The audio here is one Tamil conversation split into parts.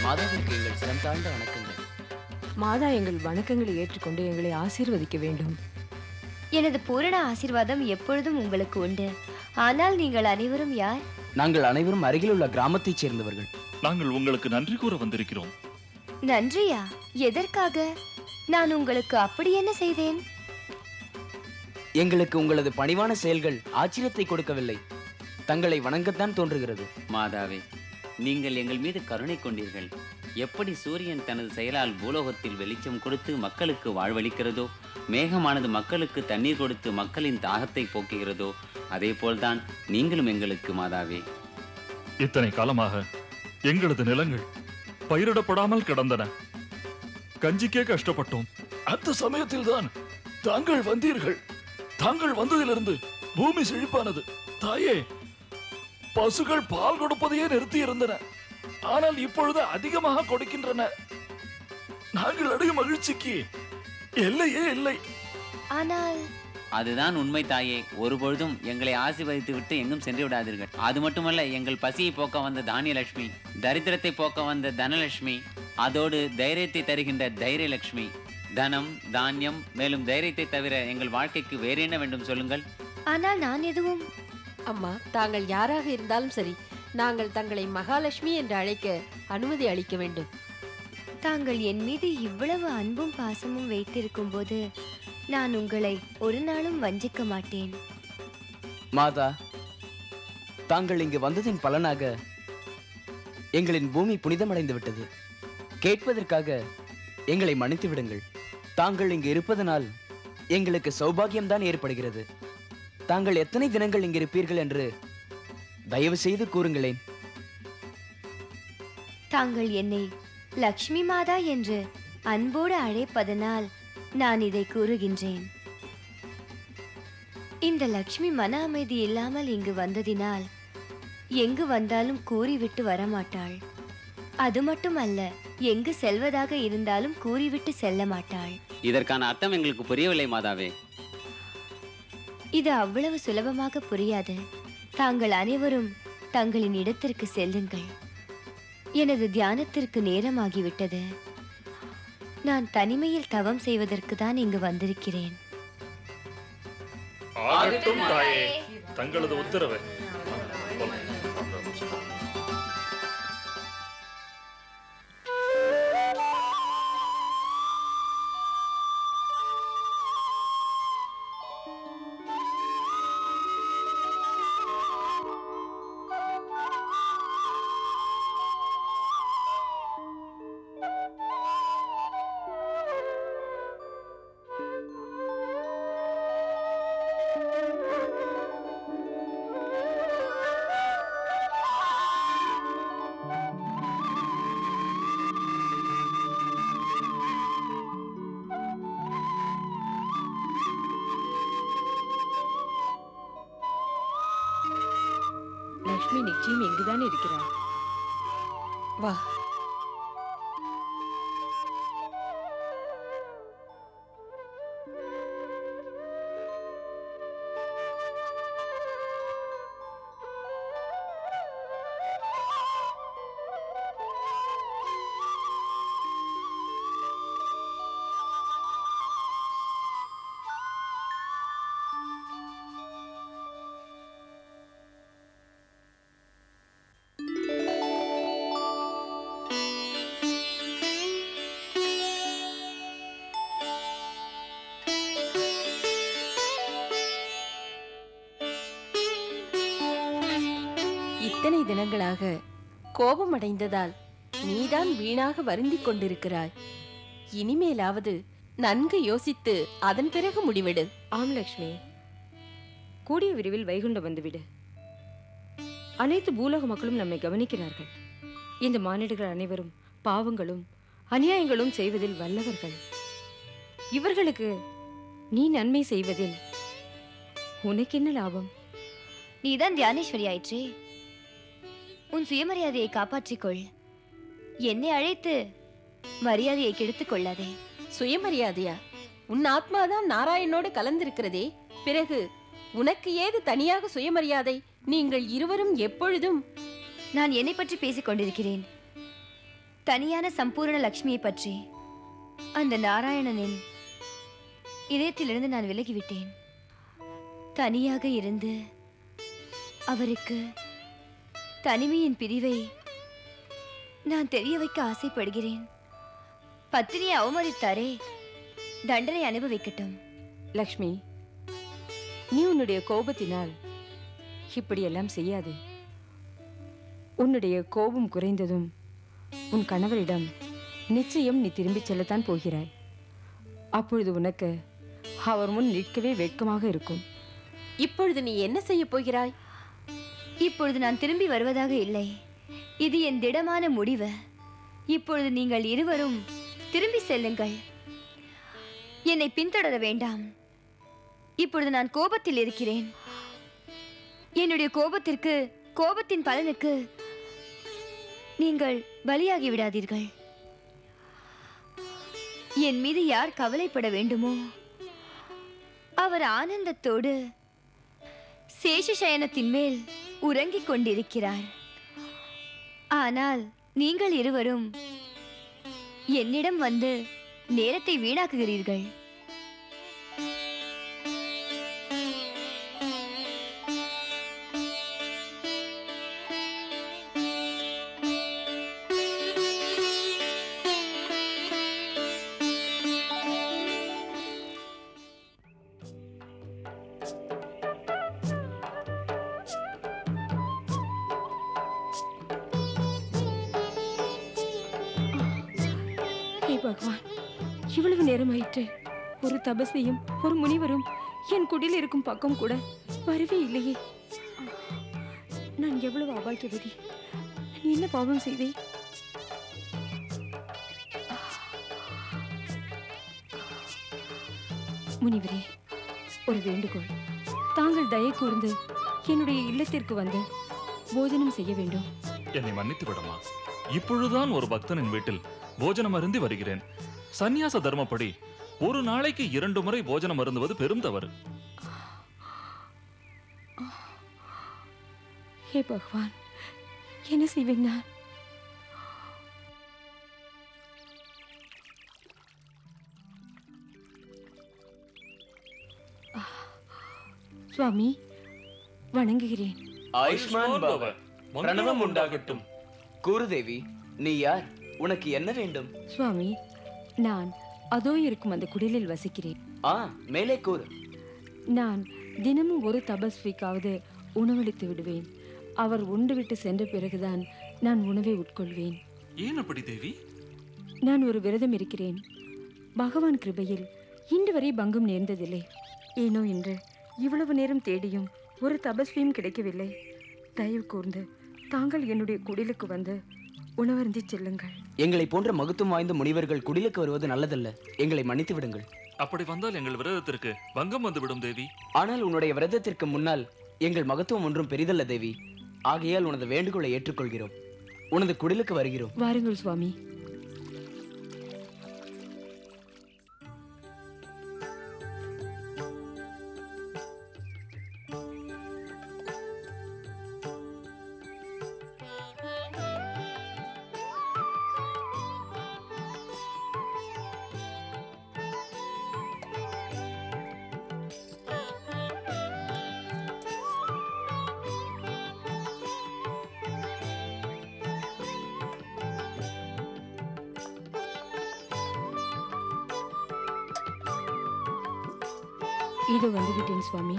மாதாவிற்கு எங்கள் சிரம் தாழ்ந்த வணக்கங்கள் மாதா எங்கள் வணக்கங்களை ஏற்றுக்கொண்டு எங்களை ஆசீர்வதிக்க வேண்டும் எனது பூரண ஆசீர்வாதம் எப்பொழுதும் உங்களுக்கு உண்டு ஆனால் நீங்கள் அனைவரும் யார் நாங்கள் அனைவரும் அருகிலுள்ள கிராமத்தைச் சேர்ந்தவர்கள் நாங்கள் உங்களுக்கு நன்றி கூற வந்திருக்கிறோம் நன்றியா எதற்காக நான் உங்களுக்கு அப்படி என்ன செய்தேன் எங்களுக்கு உங்களது பணிவான செயல்கள் ஆச்சரியத்தை கொடுக்கவில்லை தங்களை வணங்கத்தான் தோன்றுகிறது மாதாவே நீங்கள் எங்கள் மீது கருணை கொண்டீர்கள் எப்படி சூரியன் தனது செயலால் பூலோகத்தில் வெளிச்சம் கொடுத்து மக்களுக்கு வாழ்வளிக்கிறதோ மேகமானது மக்களுக்கு தண்ணீர் கொடுத்து மக்களின் தாகத்தை போக்குகிறதோ அதே போல்தான் நீங்களும் எங்களுக்கு மாதாவே இத்தனை காலமாக எங்களது நிலங்கள் பயிரிடப்படாமல் கிடந்தன கஞ்சிக்கே கஷ்டப்பட்டோம் அந்த சமயத்தில்தான் தாங்கள் வந்தீர்கள் தாங்கள் வந்ததிலிருந்து பூமி செழிப்பானது தாயே பசுகள் பால் கொடுப்பதையே நிறுத்தி இருந்தன ஆனால் இப்பொழுது அதிகமாக கொடுக்கின்றன நாங்கள் அடையும் மகிழ்ச்சிக்கு எல்லையே இல்லை ஆனால் அதுதான் உண்மை தாயே ஒருபொழுதும் எங்களை ஆசீர்வதித்து விட்டு எங்கும் சென்று விடாதீர்கள் அது மட்டுமல்ல எங்கள் பசியை போக்க வந்த தானியலட்சுமி தரித்திரத்தை போக்க வந்த தனலட்சுமி அதோடு தைரியத்தை தருகின்ற தைரியலட்சுமி தனம் தானியம் மேலும் தைரியத்தை தவிர எங்கள் வாழ்க்கைக்கு வேற என்ன வேண்டும் சொல்லுங்கள் ஆனால் நான் எதுவும் அம்மா தாங்கள் யாராக இருந்தாலும் சரி நாங்கள் தங்களை மகாலட்சுமி என்று அழைக்க அனுமதி அளிக்க வேண்டும் தாங்கள் என் மீது இவ்வளவு அன்பும் பாசமும் வைத்திருக்கும் போது நான் உங்களை ஒரு நாளும் வஞ்சிக்க மாட்டேன் மாதா தாங்கள் இங்கு வந்ததின் பலனாக எங்களின் பூமி புனிதமடைந்து விட்டது கேட்பதற்காக எங்களை மன்னித்து விடுங்கள் தாங்கள் இங்கு இருப்பதனால் எங்களுக்கு சௌபாகியம்தான் ஏற்படுகிறது தாங்கள் எத்தனை தினங்கள் இங்கு இருப்பீர்கள் என்று தயவு செய்து கூறுங்களேன் தாங்கள் என்னை லக்ஷ்மி மாதா என்று அன்போடு அழைப்பதனால் நான் இதை கூறுகின்றேன் இந்த லக்ஷ்மி மன அமைதி இல்லாமல் இங்கு வந்ததினால் எங்கு வந்தாலும் கூறிவிட்டு வரமாட்டாள் அது மட்டுமல்ல எங்கு செல்வதாக இருந்தாலும் கூறிவிட்டு செல்ல மாட்டாள் இதற்கான அர்த்தம் எங்களுக்கு புரியவில்லை மாதாவே இது அவ்வளவு சுலபமாக புரியாது தாங்கள் அனைவரும் தங்களின் இடத்திற்கு செல்லுங்கள் எனது தியானத்திற்கு நேரமாகிவிட்டது நான் தனிமையில் தவம் செய்வதற்கு தான் இங்கு வந்திருக்கிறேன் ஆகட்டும் தாயே தங்களது உத்தரவு லக்ஷ்மி நிச்சயம் இங்குதான் இருக்கிறார் வா இத்தனை தினங்களாக கோபமடைந்ததால் நீதான் வீணாக வருந்திக் கொண்டிருக்கிறாய் இனிமேலாவது நன்கு யோசித்து அதன் பிறகு முடிவெடு ஆம் லக்ஷ்மி கூடிய விரைவில் வைகுண்டம் வந்துவிடு அனைத்து பூலோக மக்களும் நம்மை கவனிக்கிறார்கள் இந்த மானிடர்கள் அனைவரும் பாவங்களும் அநியாயங்களும் செய்வதில் வல்லவர்கள் இவர்களுக்கு நீ நன்மை செய்வதில் உனக்கு என்ன லாபம் நீதான் தியானேஸ்வரி ஆயிற்றே உன் சுயமரியாதையை காப்பாற்றிக்கொள் என்னை அழைத்து மரியாதையை கெடுத்துக் கொள்ளாதே சுயமரியாதையா உன் ஆத்மாதான் நாராயணோடு கலந்திருக்கிறதே பிறகு உனக்கு ஏது தனியாக சுயமரியாதை நீங்கள் இருவரும் எப்பொழுதும் நான் என்னை பற்றி பேசிக் கொண்டிருக்கிறேன் தனியான சம்பூரண லக்ஷ்மியை பற்றி அந்த நாராயணனின் இதயத்திலிருந்து நான் விலகிவிட்டேன் தனியாக இருந்து அவருக்கு தனிமையின் பிரிவை நான் தெரிய வைக்க ஆசைப்படுகிறேன் பத்தினியை அவமதித்தாரே தண்டனை அனுபவிக்கட்டும் லக்ஷ்மி நீ உன்னுடைய கோபத்தினால் இப்படியெல்லாம் செய்யாதே உன்னுடைய கோபம் குறைந்ததும் உன் கணவரிடம் நிச்சயம் நீ திரும்பிச் செல்லத்தான் போகிறாய் அப்பொழுது உனக்கு அவர் முன் நிற்கவே வெட்கமாக இருக்கும் இப்பொழுது நீ என்ன செய்ய போகிறாய் இப்பொழுது நான் திரும்பி வருவதாக இல்லை இது என் திடமான முடிவு இப்பொழுது நீங்கள் இருவரும் திரும்பி செல்லுங்கள் என்னை பின்தொடர வேண்டாம் இப்பொழுது நான் கோபத்தில் இருக்கிறேன் என்னுடைய கோபத்திற்கு கோபத்தின் பலனுக்கு நீங்கள் பலியாகி விடாதீர்கள் என் மீது யார் கவலைப்பட வேண்டுமோ அவர் ஆனந்தத்தோடு சேஷசயனத்தின் மேல் உறங்கிக் கொண்டிருக்கிறார் ஆனால் நீங்கள் இருவரும் என்னிடம் வந்து நேரத்தை வீணாக்குகிறீர்கள் ஹே பகவான் இவ்வளவு நேரமாயிற்று ஒரு தபஸ்வியும் ஒரு முனிவரும் என் குடில் இருக்கும் பக்கம் கூட வரவே இல்லையே நான் எவ்வளவு அபாக்கியவதி நான் என்ன பாவம் செய்தேன் முனிவரே ஒரு வேண்டுகோள் தாங்கள் தயை கூர்ந்து என்னுடைய இல்லத்திற்கு வந்து போஜனம் செய்ய வேண்டும் என்னை மன்னித்து விடமா இப்பொழுதுதான் ஒரு பக்தனின் வீட்டில் போஜனம் அருந்தி வருகிறேன் சந்நியாச தர்மப்படி ஒரு நாளைக்கு இரண்டு முறை போஜனம் அருந்துவது பெரும் தவறு ஹே பகவான் என்ன செய்வேன் நான் சுவாமி வணங்குகிறேன் ஆயுஷ்மான் பவ மங்களம் பிரணவம் உண்டாகட்டும் கூறு தேவி நீ யார் உனக்கு என்ன வேண்டும் சுவாமி நான் அதோ இருக்கும் அந்த குடிலில் வசிக்கிறேன் ஆ மேலே கூறு நான் தினமும் ஒரு தபஸ்விக்காவது உணவளித்து விடுவேன் அவர் உண்டுவிட்டு சென்ற பிறகுதான் நான் உணவை உட்கொள்வேன் ஏன் அப்படி தேவி நான் ஒரு விரதம் இருக்கிறேன் பகவான் கிருபையில் இன்று வரை பங்கம் நேர்ந்ததில்லை ஏனோ இன்று இவ்வளவு நேரம் தேடியும் ஒரு தபஸ்வியும் கிடைக்கவில்லை தயவு கூர்ந்து தாங்கள் என்னுடைய குடிலுக்கு வந்து உணவருந்திச் செல்லுங்கள் எங்களை போன்ற மகத்துவம் வாய்ந்த முனிவர்கள் குடிலுக்கு வருவது நல்லதல்ல எங்களை மன்னித்து விடுங்கள் அப்படி வந்தால் எங்கள் விரதத்திற்கு பங்கம் வந்துவிடும் தேவி ஆனால் உன்னுடைய விரதத்திற்கு முன்னால் எங்கள் மகத்துவம் ஒன்றும் பெரிதல்ல தேவி ஆகையால் உனது வேண்டுகோளை ஏற்றுக்கொள்கிறோம் உனது குடிலுக்கு வருகிறோம் வாருங்கள் சுவாமி இது வந்துவிட்டேன் சுவாமி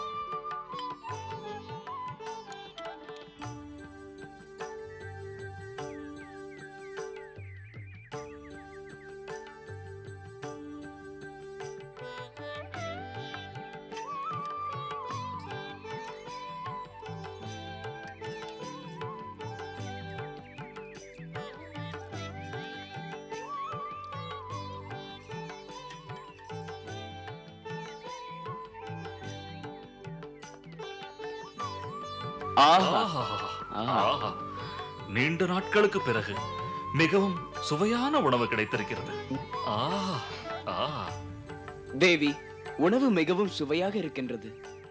ஆஹா ஆஹா ஆஹா. ஆஹா நீண்ட நாட்களுக்கு பிறகு மிகவும் சுவையான உணவு கிடைத்திருக்கிறது ஆஹா ஆஹா தேவி உணவு மிகவும் சுவையாக இருக்கின்றது